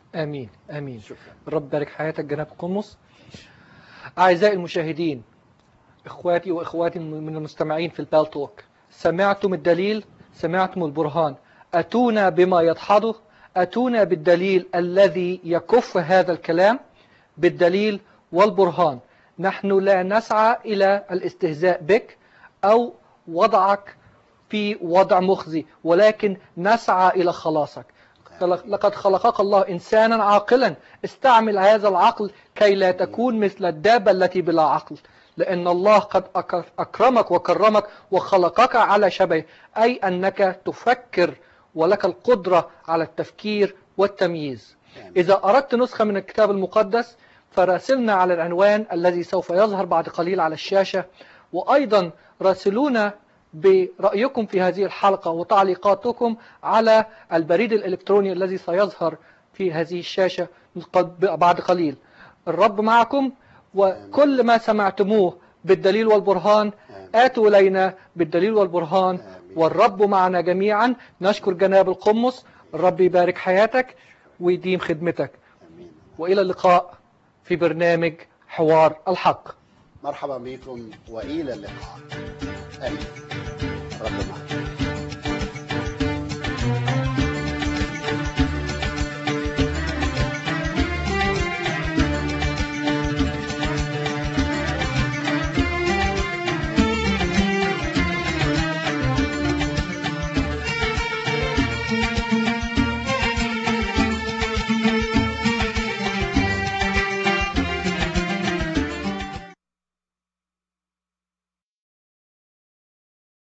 آمين آمين شكرا رب بارك حياتك جناب قمص أعزائي المشاهدين إخواتي وإخواتي من المستمعين في البال توك سمعتم الدليل سمعتم البرهان أتونا بما يدحضه أتونا بالدليل الذي يكف هذا الكلام بالدليل والبرهان نحن لا نسعى إلى الاستهزاء بك أو وضعك في وضع مخزي ولكن نسعى إلى خلاصك خلق- لقد خلقك الله إنسانا عاقلا استعمل هذا العقل كي لا تكون مثل الدابة التي بلا عقل لأن الله قد أك- أكرمك وكرمك وخلقك على شبه أي أنك تفكر ولك القدرة على التفكير والتمييز إذا أردت نسخة من الكتاب المقدس فراسلنا على العنوان الذي سوف يظهر بعد قليل على الشاشة وأيضا راسلونا برأيكم في هذه الحلقة وتعليقاتكم على البريد الإلكتروني الذي سيظهر في هذه الشاشة بعد قليل الرب معكم وكل ما سمعتموه بالدليل والبرهان آتوا إلينا بالدليل والبرهان والرب معنا جميعا نشكر جناب القمص الرب يبارك حياتك ويديم خدمتك امين وإلى اللقاء في برنامج حوار الحق مرحبا بكم والى اللقاء امين رب معكم